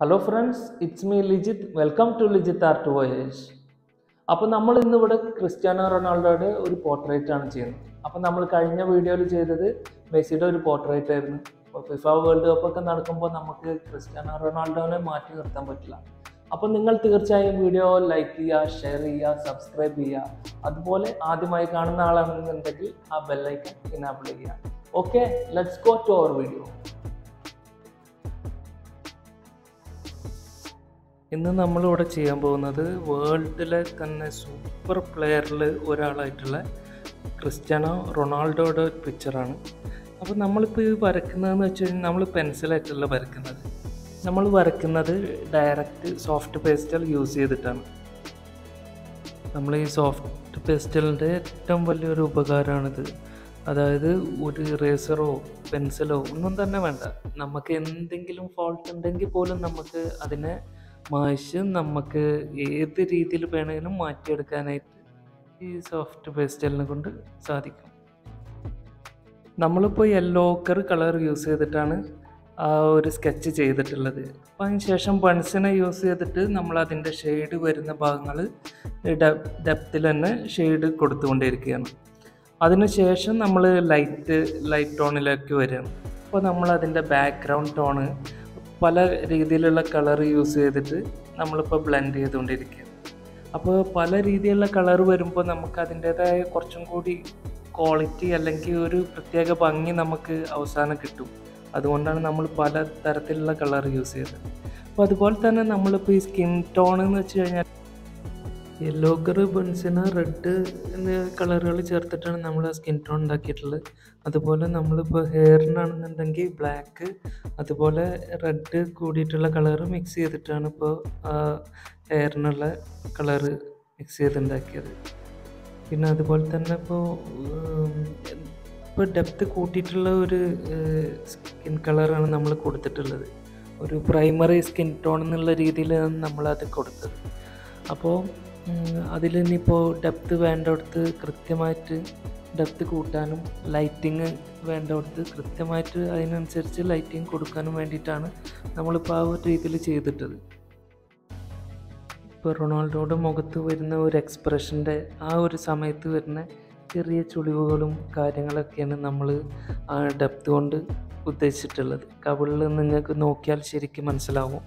hello friends it's me Lijith welcome to Lijith art voyage അപ്പോൾ നമ്മൾ ഇന്നിവിടെ ക്രിസ്ത്യാനോ റൊണാൾഡോയുടെ ഒരു പോർട്രേറ്റ് ആണ് ചെയ്യുന്നത് അപ്പോൾ നമ്മൾ കഴിഞ്ഞ വീഡിയോയിൽ ചെയ്തത് മെസ്സിയുടെ ഒരു പോർട്രേറ്റ് ആയിരുന്നു അപ്പോൾ ഫിഫ വേൾഡ് കപ്പ് ഒക്കെ നടക്കുമ്പോൾ നമുക്ക് ക്രിസ്ത്യാനോ റൊണാൾഡോനെ മാറ്റി നിർത്താൻ പറ്റില്ല അപ്പോൾ നിങ്ങൾ തീർച്ചയായും വീഡിയോ ലൈക്ക് ചെയ്യുക ഷെയർ ചെയ്യുക സബ്സ്ക്രൈബ് ചെയ്യുക അതുപോലെ ആദ്യമായി കാണുന്ന ആളാണെന്നുണ്ടെങ്കിൽ ആ ബെല്ലൈക്കൺ ഇനാബിൾ ചെയ്യുക okay let's go to our video ഇന്ന് നമ്മളിവിടെ ചെയ്യാൻ പോകുന്നത് വേൾഡിലെ തന്നെ സൂപ്പർ പ്ലെയറിൽ ഒരാളായിട്ടുള്ള ക്രിസ്ത്യാനോ റൊണാൾഡോയുടെ പിക്ചറാണ് അപ്പോൾ നമ്മളിപ്പോൾ ഈ വരയ്ക്കുന്നതെന്ന് വെച്ച് കഴിഞ്ഞാൽ നമ്മൾ പെൻസിലായിട്ടല്ല വരയ്ക്കുന്നത് നമ്മൾ വരയ്ക്കുന്നത് ഡയറക്റ്റ് സോഫ്റ്റ് പേസ്റ്റൽ യൂസ് ചെയ്തിട്ടാണ് നമ്മൾ ഈ സോഫ്റ്റ് പേസ്റ്റലിൻ്റെ ഏറ്റവും വലിയൊരു ഉപകാരമാണിത് അതായത് ഒരു ഇറേസറോ പെൻസിലോ ഒന്നും തന്നെ വേണ്ട നമുക്ക് എന്തെങ്കിലും ഫോൾട്ട് ഉണ്ടെങ്കിൽ പോലും നമുക്ക് അതിനെ മായ്ച്ച് നമുക്ക് ഏത് രീതിയിൽ വേണമെങ്കിലും മാറ്റിയെടുക്കാനായിട്ട് ഈ സോഫ്റ്റ് പേസ്റ്റലിനെ കൊണ്ട് സാധിക്കും നമ്മളിപ്പോൾ യെല്ലോ ഓക്കർ കളർ യൂസ് ചെയ്തിട്ടാണ് ആ ഒരു സ്കെച്ച് ചെയ്തിട്ടുള്ളത് അപ്പം അതിന് ശേഷം ബൺസിനെ യൂസ് ചെയ്തിട്ട് നമ്മൾ അതിൻ്റെ ഷെയ്ഡ് വരുന്ന ഭാഗങ്ങൾ ഡെപ്തിൽ തന്നെ ഷെയ്ഡ് കൊടുത്തുകൊണ്ടിരിക്കുകയാണ് അതിനുശേഷം നമ്മൾ ലൈറ്റ് ലൈറ്റ് ടോണിലേക്ക് വരികയാണ് അപ്പോൾ നമ്മൾ അതിൻ്റെ ബാക്ക്ഗ്രൗണ്ട് ടോണ് പല രീതിയിലുള്ള കളർ യൂസ് ചെയ്തിട്ട് നമ്മളിപ്പോൾ ബ്ലെൻഡ് ചെയ്തുകൊണ്ടിരിക്കുകയാണ് അപ്പോൾ പല രീതിയിലുള്ള കളർ വരുമ്പോൾ നമുക്ക് അതിൻ്റേതായ കുറച്ചും കൂടി ക്വാളിറ്റി അല്ലെങ്കിൽ ഒരു പ്രത്യേക ഭംഗി നമുക്ക് അവസാനം കിട്ടും അതുകൊണ്ടാണ് നമ്മൾ പല തരത്തിലുള്ള കളർ യൂസ് ചെയ്തത് അപ്പോൾ അതുപോലെ തന്നെ നമ്മളിപ്പോൾ ഈ സ്കിൻ ടോൺ എന്ന് വെച്ച് കഴിഞ്ഞാൽ യെല്ലോ കറ് ബൺസിന് റെഡ് എന്നീ കളറുകൾ ചേർത്തിട്ടാണ് നമ്മൾ സ്കിൻ ടോൺ ഉണ്ടാക്കിയിട്ടുള്ളത് അതുപോലെ നമ്മളിപ്പോൾ ഹെയറിനാണെന്നുണ്ടെങ്കിൽ ബ്ലാക്ക് അതുപോലെ റെഡ് കൂടിയിട്ടുള്ള കളറ് മിക്സ് ചെയ്തിട്ടാണ് ഇപ്പോൾ ഹെയറിനുള്ള കളറ് മിക്സ് ചെയ്തുണ്ടാക്കിയത് പിന്നെ അതുപോലെ തന്നെ ഇപ്പോൾ ഇപ്പോൾ ഡെപ്ത് കൂട്ടിയിട്ടുള്ള ഒരു സ്കിൻ കളറാണ് നമ്മൾ കൊടുത്തിട്ടുള്ളത് ഒരു പ്രൈമറി സ്കിൻ ടോൺ എന്നുള്ള രീതിയിലാണ് നമ്മളത് കൊടുത്തത് അപ്പോൾ അതിൽ ഇനിയിപ്പോൾ ഡെപ്ത് വേണ്ടടുത്ത് കൃത്യമായിട്ട് ഡെപ്ത് കൂട്ടാനും ലൈറ്റിങ് വേണ്ടടുത്ത് കൃത്യമായിട്ട് അതിനനുസരിച്ച് ലൈറ്റിങ് കൊടുക്കാനും വേണ്ടിയിട്ടാണ് നമ്മളിപ്പോൾ ആ ഒരു രീതിയിൽ ചെയ്തിട്ടത് ഇപ്പോൾ റൊണാൾഡോയുടെ മുഖത്ത് വരുന്ന ഒരു എക്സ്പ്രഷൻ്റെ ആ ഒരു സമയത്ത് വരുന്ന ചെറിയ ചുളിവുകളും കാര്യങ്ങളൊക്കെയാണ് നമ്മൾ ആ ഡെപ്ത് കൊണ്ട് ഉദ്ദേശിച്ചിട്ടുള്ളത് കവിളിൽ നിങ്ങൾക്ക് നോക്കിയാൽ ശരിക്കും മനസ്സിലാവും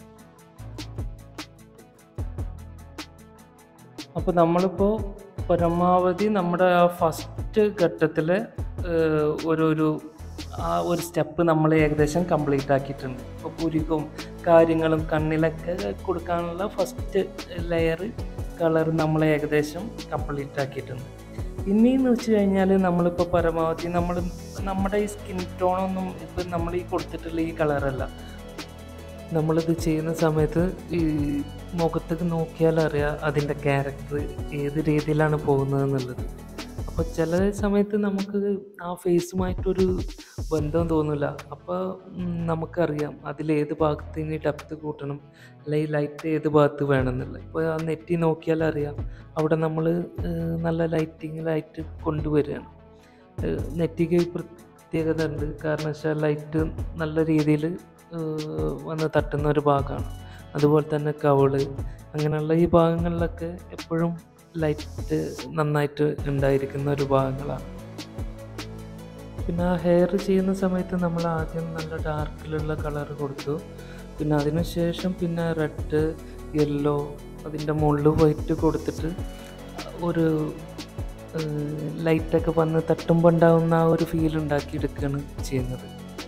അപ്പോൾ നമ്മളിപ്പോൾ പരമാവധി നമ്മുടെ ആ ഫസ്റ്റ് ഘട്ടത്തിൽ ഒരു ഒരു ആ ഒരു സ്റ്റെപ്പ് നമ്മൾ ഏകദേശം കംപ്ലീറ്റ് ആക്കിയിട്ടുണ്ട് ഇപ്പോൾ പുരികവും കാര്യങ്ങളും കണ്ണിലൊക്കെ കൊടുക്കാനുള്ള ഫസ്റ്റ് ലെയർ കളർ നമ്മൾ ഏകദേശം കംപ്ലീറ്റ് ആക്കിയിട്ടുണ്ട് ഇനിയെന്ന് വെച്ച് കഴിഞ്ഞാൽ നമ്മളിപ്പോൾ പരമാവധി നമ്മൾ നമ്മുടെ ഈ സ്കിൻ ടോണൊന്നും ഇപ്പം നമ്മൾ ഈ കൊടുത്തിട്ടുള്ള ഈ കളറല്ല നമ്മളിത് ചെയ്യുന്ന സമയത്ത് ഈ മുഖത്തേക്ക് നോക്കിയാൽ അറിയാം അതിൻ്റെ ക്യാരക്ടർ ഏത് രീതിയിലാണ് പോകുന്നത് എന്നുള്ളത് അപ്പോൾ ചില സമയത്ത് നമുക്ക് ആ ഫേസുമായിട്ടൊരു ബന്ധം തോന്നില്ല അപ്പോൾ നമുക്കറിയാം അതിലേത് ഭാഗത്ത് ഇനി ഡെപ്ത് കൂട്ടണം അല്ലെങ്കിൽ ലൈറ്റ് ഏത് ഭാഗത്ത് വേണമെന്നുള്ളത് ഇപ്പോൾ ആ നെറ്റി നോക്കിയാൽ അറിയാം അവിടെ നമ്മൾ നല്ല ലൈറ്റിങ്ങിലായിട്ട് കൊണ്ടുവരികയാണ് നെറ്റിക്ക് പ്രത്യേകത ഉണ്ട് കാരണം വെച്ചാൽ ലൈറ്റ് നല്ല രീതിയിൽ വന്ന് തട്ടുന്ന ഒരു ഭാഗമാണ് അതുപോലെ തന്നെ കവള് അങ്ങനെയുള്ള ഈ ഭാഗങ്ങളിലൊക്കെ എപ്പോഴും ലൈറ്റ് നന്നായിട്ട് ഉണ്ടായിരിക്കുന്ന ഒരു ഭാഗങ്ങളാണ് പിന്നെ ആ ഹെയർ ചെയ്യുന്ന സമയത്ത് നമ്മൾ ആദ്യം നല്ല ഡാർക്കിലുള്ള കളർ കൊടുത്തു പിന്നെ അതിനുശേഷം പിന്നെ റെഡ് യെല്ലോ അതിൻ്റെ മുകളിൽ വൈറ്റ് കൊടുത്തിട്ട് ഒരു ലൈറ്റൊക്കെ വന്ന് തട്ടുമ്പോൾ ഉണ്ടാകുന്ന ആ ഒരു ഫീൽ ഉണ്ടാക്കിയെടുക്കുകയാണ് ചെയ്യുന്നത്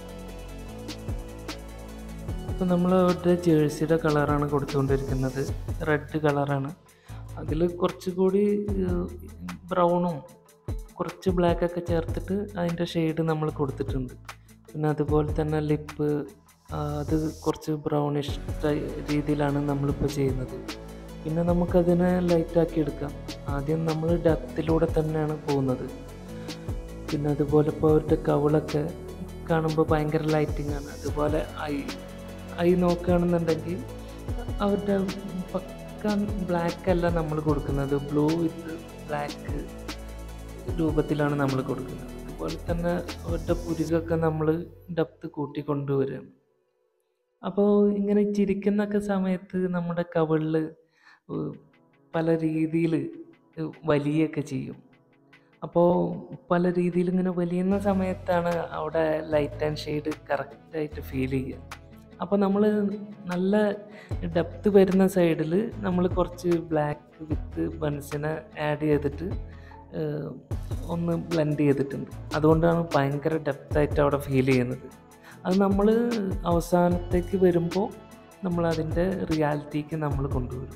ഇപ്പോൾ നമ്മൾ അവരുടെ ജേഴ്സിയുടെ കളറാണ് കൊടുത്തുകൊണ്ടിരിക്കുന്നത് റെഡ് കളറാണ് അതിൽ കുറച്ചുകൂടി ബ്രൗണും കുറച്ച് ബ്ലാക്കൊക്കെ ചേർത്തിട്ട് അതിൻ്റെ ഷെയ്ഡ് നമ്മൾ കൊടുത്തിട്ടുണ്ട് പിന്നെ അതുപോലെ തന്നെ ലിപ്പ് അത് കുറച്ച് ബ്രൗണിഷ് രീതിയിലാണ് നമ്മളിപ്പോൾ ചെയ്യുന്നത് പിന്നെ നമുക്കതിനെ ലൈറ്റാക്കി എടുക്കാം ആദ്യം നമ്മൾ ഡെപ്തിലൂടെ തന്നെയാണ് പോകുന്നത് പിന്നെ അതുപോലെ ഇപ്പോൾ അവരുടെ കവിളൊക്കെ കാണുമ്പോൾ ഭയങ്കര ലൈറ്റിംഗ് ആണ് അതുപോലെ ഐ ഐ നോക്കുകയാണെന്നുണ്ടെങ്കിൽ അവരുടെ പക്ക ബ്ലാക്ക് അല്ല നമ്മൾ കൊടുക്കുന്നത് ബ്ലൂ വിത്ത് ബ്ലാക്ക് രൂപത്തിലാണ് നമ്മൾ കൊടുക്കുന്നത് അതുപോലെ തന്നെ അവരുടെ പുരുകൊക്കെ നമ്മൾ ഡെപ്ത് കൂട്ടി കൊണ്ടുവരികയാണ് അപ്പോൾ ഇങ്ങനെ ചിരിക്കുന്നൊക്കെ സമയത്ത് നമ്മുടെ കവിളിൽ പല രീതിയിൽ വലിയൊക്കെ ചെയ്യും അപ്പോൾ പല രീതിയിൽ ഇങ്ങനെ വലിയുന്ന സമയത്താണ് അവിടെ ലൈറ്റ് ആൻഡ് ഷെയ്ഡ് കറക്റ്റായിട്ട് ഫീൽ ചെയ്യുക അപ്പോൾ നമ്മൾ നല്ല ഡെപ്ത് വരുന്ന സൈഡിൽ നമ്മൾ കുറച്ച് ബ്ലാക്ക് വിത്ത് ബൺസിനെ ആഡ് ചെയ്തിട്ട് ഏഹ്, ഒന്ന് ബ്ലെൻഡ് ചെയ്തിട്ടുണ്ട് അതുകൊണ്ടാണ് ഭയങ്കര ഡെപ്തായിട്ട് അവിടെ ഫീൽ ചെയ്യുന്നത് അത് നമ്മൾ അവസാനത്തേക്ക് വരുമ്പോൾ നമ്മൾ അതിൻ്റെ റിയാലിറ്റിക്ക് നമ്മൾ കൊണ്ടുവരും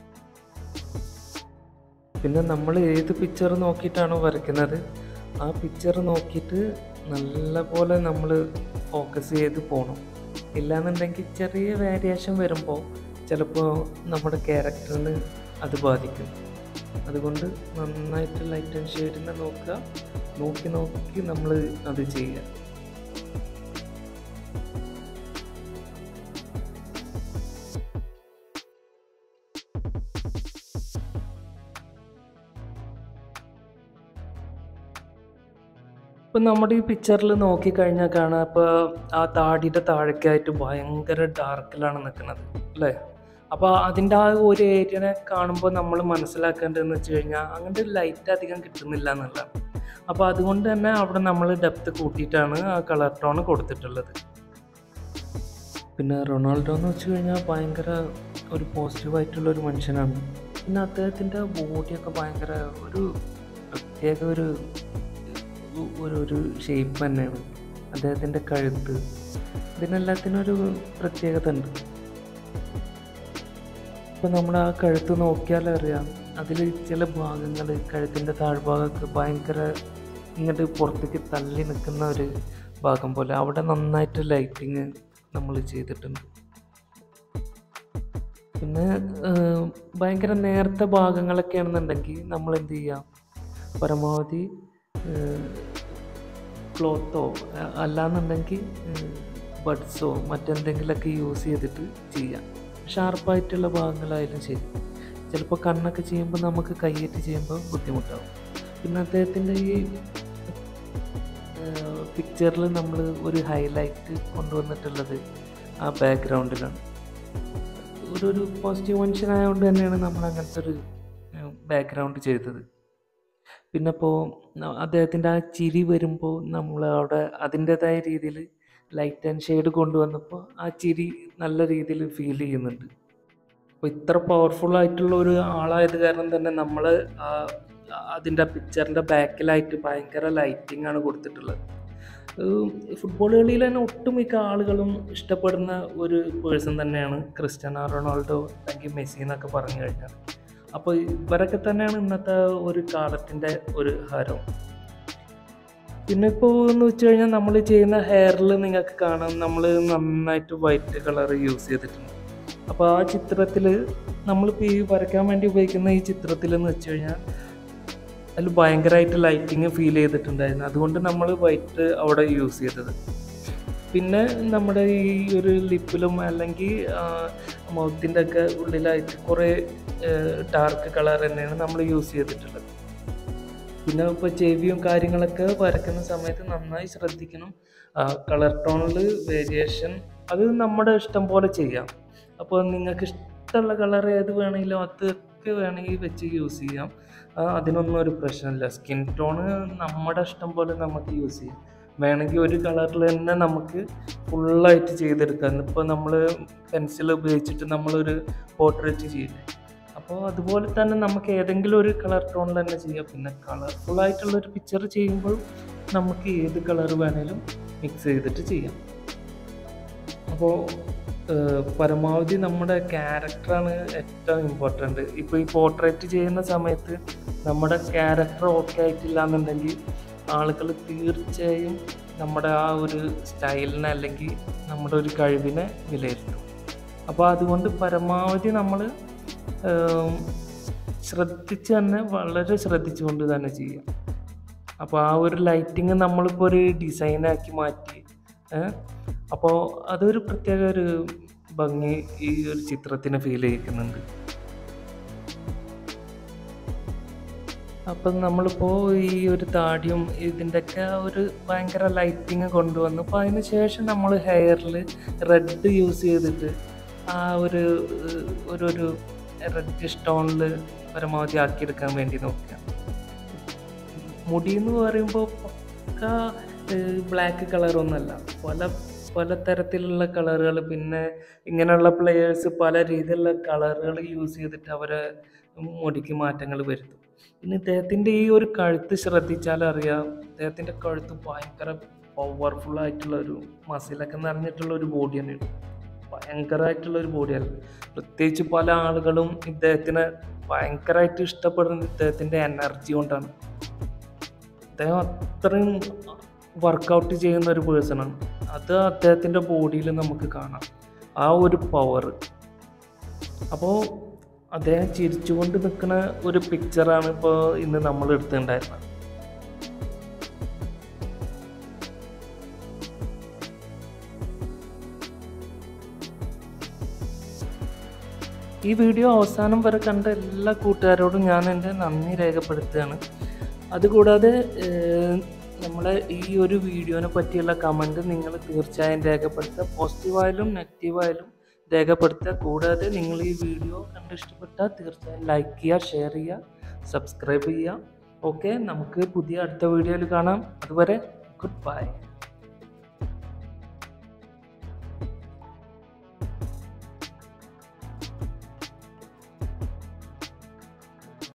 പിന്നെ നമ്മൾ ഏത് പിക്ചർ നോക്കിയിട്ടാണോ വരയ്ക്കുന്നത് ആ പിക്ചർ നോക്കിയിട്ട് നല്ല പോലെ നമ്മൾ ഫോക്കസ് ചെയ്ത് പോകണം ഇല്ലാന്നുണ്ടെങ്കിൽ ചെറിയ വേരിയേഷൻ വരുമ്പോൾ ചിലപ്പോൾ നമ്മുടെ ക്യാരക്ടറിന് അത് ബാധിക്കും അതുകൊണ്ട് നന്നായിട്ട് ലൈറ്റ് ആൻഡ് ഷെയ്ഡിനെ നോക്കുക നോക്കി നോക്കി നമ്മൾ അത് ചെയ്യുക ഇപ്പം നമ്മുടെ ഈ പിക്ചറിൽ നോക്കിക്കഴിഞ്ഞാൽ കാണാം ഇപ്പോൾ ആ താടിയുടെ താഴേക്കായിട്ട് ഭയങ്കര ഡാർക്കിലാണ് നിൽക്കുന്നത് അല്ലേ അപ്പോൾ അതിൻ്റെ ആ ഒരു ഏരിയനെ കാണുമ്പോൾ നമ്മൾ മനസ്സിലാക്കേണ്ടതെന്ന് വെച്ച് കഴിഞ്ഞാൽ അങ്ങനത്തെ ലൈറ്റ് അധികം കിട്ടുന്നില്ല എന്നുള്ളതാണ് അപ്പോൾ അതുകൊണ്ട് തന്നെ അവിടെ നമ്മൾ ഡെപ്ത് കൂട്ടിയിട്ടാണ് ആ കളർ ടോൺ കൊടുത്തിട്ടുള്ളത് പിന്നെ റൊണാൾഡോ എന്ന് വെച്ച് കഴിഞ്ഞാൽ ഭയങ്കര ഒരു പോസിറ്റീവായിട്ടുള്ള ഒരു മനുഷ്യനാണ് പിന്നെ അദ്ദേഹത്തിൻ്റെ ബോഡിയൊക്കെ ഭയങ്കര ഒരു പ്രത്യേക ഒരു ഒരു ഒരു ഷേപ്പ് തന്നെയാണ് അദ്ദേഹത്തിൻ്റെ കഴുത്ത് ഇതിനെല്ലാത്തിനും ഒരു പ്രത്യേകത ഉണ്ട് ഇപ്പം നമ്മൾ ആ കഴുത്ത് നോക്കിയാൽ അറിയാം അതിൽ ചില ഭാഗങ്ങൾ കഴുത്തിൻ്റെ താഴ്ഭാഗമൊക്കെ ഭയങ്കര ഇങ്ങോട്ട് പുറത്തേക്ക് തള്ളി നിൽക്കുന്ന ഒരു ഭാഗം പോലെ അവിടെ നന്നായിട്ട് ലൈറ്റിങ് നമ്മൾ ചെയ്തിട്ടുണ്ട് പിന്നെ ഏഹ്, ഭയങ്കര നേർത്ത ഭാഗങ്ങളൊക്കെ ആണെന്നുണ്ടെങ്കിൽ നമ്മൾ എന്ത് ചെയ്യാം പരമാവധി ക്ലോത്തോ അല്ലാന്നുണ്ടെങ്കിൽ ബഡ്സോ മറ്റെന്തെങ്കിലുമൊക്കെ യൂസ് ചെയ്തിട്ട് ചെയ്യാം ഷാർപ്പായിട്ടുള്ള ഭാഗങ്ങളായാലും ശരി ചിലപ്പോൾ കണ്ണൊക്കെ ചെയ്യുമ്പോൾ നമുക്ക് കൈയേറ്റ് ചെയ്യുമ്പോൾ ബുദ്ധിമുട്ടാവും പിന്നെ അദ്ദേഹത്തിൻ്റെ ഈ പിക്ചറിൽ നമ്മൾ ഒരു ഹൈലൈറ്റ് കൊണ്ടുവന്നിട്ടുള്ളത് ആ ബാക്ക്ഗ്രൗണ്ടിലാണ് ഒരു ഒരു പോസിറ്റീവ് മനുഷ്യനായതുകൊണ്ട് തന്നെയാണ് നമ്മൾ അങ്ങനത്തെ ഒരു ബാക്ക്ഗ്രൗണ്ട് ചെയ്തത് പിന്നെ ഇപ്പോൾ അദ്ദേഹത്തിൻ്റെ ആ ചിരി വരുമ്പോൾ നമ്മൾ അവിടെ അതിൻ്റെതായ രീതിയിൽ ലൈറ്റ് ആൻഡ് ഷെയ്ഡ് കൊണ്ടുവന്നപ്പോൾ ആ ചിരി നല്ല രീതിയിൽ ഫീൽ ചെയ്യുന്നുണ്ട് അപ്പോൾ ഇത്ര പവർഫുൾ ആയിട്ടുള്ള ഒരു ആളായത് കാരണം തന്നെ നമ്മൾ അതിൻ്റെ പിക്ചറിൻ്റെ ബാക്കിലായിട്ട് ഭയങ്കര ലൈറ്റിംഗ് ആണ് കൊടുത്തിട്ടുള്ളത് ഫുട്ബോൾ കളിയിൽ തന്നെ ഒട്ടുമിക്ക ആളുകളും ഇഷ്ടപ്പെടുന്ന ഒരു പേഴ്സൺ തന്നെയാണ് ക്രിസ്ത്യാനോ റൊണാൾഡോ അല്ലെങ്കിൽ മെസ്സി എന്നൊക്കെ പറഞ്ഞു കഴിഞ്ഞാൽ അപ്പോൾ ഇവരൊക്കെ തന്നെയാണ് ഇന്നത്തെ ഒരു കാലത്തിൻ്റെ ഒരു ഹരം പിന്നെ ഇപ്പോൾ എന്ന് വെച്ച് കഴിഞ്ഞാൽ നമ്മൾ ചെയ്യുന്ന ഹെയറിൽ നിങ്ങൾക്ക് കാണാം നമ്മൾ നന്നായിട്ട് വൈറ്റ് കളർ യൂസ് ചെയ്തിട്ടുണ്ട് അപ്പോൾ ആ ചിത്രത്തിൽ നമ്മളിപ്പോൾ ഈ വരയ്ക്കാൻ വേണ്ടി ഉപയോഗിക്കുന്ന ഈ ചിത്രത്തിൽ എന്ന് വെച്ച് കഴിഞ്ഞാൽ അതിൽ ഭയങ്കരമായിട്ട് ലൈറ്റിങ് ഫീൽ ചെയ്തിട്ടുണ്ടായിരുന്നു അതുകൊണ്ട് നമ്മൾ വൈറ്റ് അവിടെ യൂസ് ചെയ്തത് പിന്നെ നമ്മുടെ ഈ ഒരു ലിപ്പിലും അല്ലെങ്കിൽ മൗത്തിൻ്റെ ഒക്കെ ഉള്ളിലായിട്ട് കുറേ ഡാർക്ക് കളർ തന്നെയാണ് നമ്മൾ യൂസ് ചെയ്തിട്ടുള്ളത് പിന്നെ ഇപ്പോൾ ചെവിയും കാര്യങ്ങളൊക്കെ വരയ്ക്കുന്ന സമയത്ത് നന്നായി ശ്രദ്ധിക്കണം കളർ ടോണിൽ വേരിയേഷൻ അത് നമ്മുടെ ഇഷ്ടം പോലെ ചെയ്യാം അപ്പോൾ നിങ്ങൾക്ക് ഇഷ്ടമുള്ള കളർ ഏത് വേണമെങ്കിലും അതൊക്കെ വേണമെങ്കിൽ വെച്ച് യൂസ് ചെയ്യാം ആ, അതിനൊന്നും ഒരു പ്രശ്നമില്ല സ്കിൻ ടോണ് നമ്മുടെ ഇഷ്ടം പോലെ നമുക്ക് യൂസ് ചെയ്യാം വേണമെങ്കിൽ ഒരു കളറിൽ തന്നെ നമുക്ക് ഫുള്ളായിട്ട് ചെയ്തെടുക്കാം ഇപ്പോൾ നമ്മൾ പെൻസിൽ ഉപയോഗിച്ചിട്ട് നമ്മളൊരു പോർട്രേറ്റ് ചെയ്യില്ലേ അപ്പോൾ അതുപോലെ തന്നെ നമുക്ക് ഏതെങ്കിലും ഒരു കളർ ടോണിൽ തന്നെ ചെയ്യാം പിന്നെ കളർഫുൾ ആയിട്ടുള്ള ഒരു പിക്ചർ ചെയ്യുമ്പോൾ നമുക്ക് ഏത് കളർ വേണേലും മിക്സ് ചെയ്തിട്ട് ചെയ്യാം അപ്പോൾ പരമാവധി നമ്മുടെ ക്യാരക്ടറാണ് ഏറ്റവും ഇമ്പോർട്ടൻ്റ് ഇപ്പോൾ ഈ പോർട്രേറ്റ് ചെയ്യുന്ന സമയത്ത് നമ്മുടെ ക്യാരക്ടർ ഓക്കെ ആയിട്ടില്ല എന്നുണ്ടെങ്കിൽ ആളുകൾ തീർച്ചയായും നമ്മുടെ ആ ഒരു സ്റ്റൈലിനെ അല്ലെങ്കിൽ നമ്മുടെ ഒരു കഴിവിനെ വിലയിരുത്തും അപ്പോൾ അതുകൊണ്ട് പരമാവധി നമ്മൾ ശ്രദ്ധിച്ച് തന്നെ വളരെ ശ്രദ്ധിച്ചുകൊണ്ട് തന്നെ ചെയ്യാം അപ്പോൾ ആ ഒരു ലൈറ്റിങ് നമ്മളിപ്പോൾ ഒരു ഡിസൈനാക്കി മാറ്റി അപ്പോൾ അതൊരു പ്രത്യേക ഒരു ഭംഗി ഈ ഒരു ചിത്രത്തിന് ഫീൽ ചെയ്യിക്കുന്നുണ്ട് അപ്പം നമ്മളിപ്പോൾ ഈ ഒരു താടിയും ഇതിൻ്റെയൊക്കെ ആ ഒരു ഭയങ്കര ലൈറ്റിങ് കൊണ്ടുവന്നു അപ്പോൾ അതിന് ശേഷം നമ്മൾ ഹെയറിൽ റെഡ് യൂസ് ചെയ്തിട്ട് ആ ഒരു ഏഹ്, ഒരു ഒരു റെഡ് സ്റ്റോണിൽ പരമാവധി ആക്കിയെടുക്കാൻ വേണ്ടി നോക്കുക മുടി എന്ന് പറയുമ്പോൾ പക്ക ബ്ലാക്ക് കളറൊന്നുമല്ല പല പല തരത്തിലുള്ള കളറുകൾ പിന്നെ ഇങ്ങനെയുള്ള പ്ലെയേഴ്സ് പല രീതിയിലുള്ള കളറുകൾ യൂസ് ചെയ്തിട്ട് അവരെ മുടിക്ക് മാറ്റങ്ങൾ വരുത്തും പിന്നെ ഇദ്ദേഹത്തിൻ്റെ ഈ ഒരു കഴുത്ത് ശ്രദ്ധിച്ചാൽ അറിയാം ഇദ്ദേഹത്തിൻ്റെ കഴുത്ത് ഭയങ്കര പവർഫുൾ ആയിട്ടുള്ള ഒരു മസിലൊക്കെ നിറഞ്ഞിട്ടുള്ള ഒരു ബോഡി തന്നെയാണ് ഭയങ്കരമായിട്ടുള്ള ഒരു ബോഡിയാണ് പ്രത്യേകിച്ച് പല ആളുകളും ഇദ്ദേഹത്തിനെ ഭയങ്കരമായിട്ട് ഇഷ്ടപ്പെടുന്നത് ഇദ്ദേഹത്തിൻ്റെ എനർജി കൊണ്ടാണ് അദ്ദേഹം അത്രയും വർക്കൗട്ട് ചെയ്യുന്ന ഒരു പേഴ്സണാണ് അത് അദ്ദേഹത്തിൻ്റെ ബോഡിയിൽ നമുക്ക് കാണാം ആ ഒരു പവർ അപ്പോൾ അദ്ദേഹം ചിരിച്ചുകൊണ്ട് നിൽക്കുന്ന ഒരു പിക്ചറാണ് ഇപ്പോൾ ഇന്ന് നമ്മൾ എടുത്തിട്ടുണ്ടായിരുന്നത് ഈ വീഡിയോ അവസാനം വരെ കണ്ട എല്ലാ കൂട്ടുകാരോടും ഞാൻ എൻ്റെ നന്ദി രേഖപ്പെടുത്തുകയാണ് അതുകൂടാതെ ഏഹ്, നമ്മളെ ഈ ഒരു വീഡിയോനെ പറ്റിയുള്ള കമൻറ്റ് നിങ്ങൾ തീർച്ചയായും രേഖപ്പെടുത്തുക പോസിറ്റീവായാലും നെഗറ്റീവായാലും രേഖപ്പെടുത്തുക കൂടാതെ നിങ്ങൾ ഈ വീഡിയോ കണ്ട് ഇഷ്ടപ്പെട്ടാൽ തീർച്ചയായും ലൈക്ക് ചെയ്യുക ഷെയർ ചെയ്യുക സബ്സ്ക്രൈബ് ചെയ്യുക ഓക്കെ നമുക്ക് പുതിയ അടുത്ത വീഡിയോയിൽ കാണാം അതുവരെ ഗുഡ് ബൈ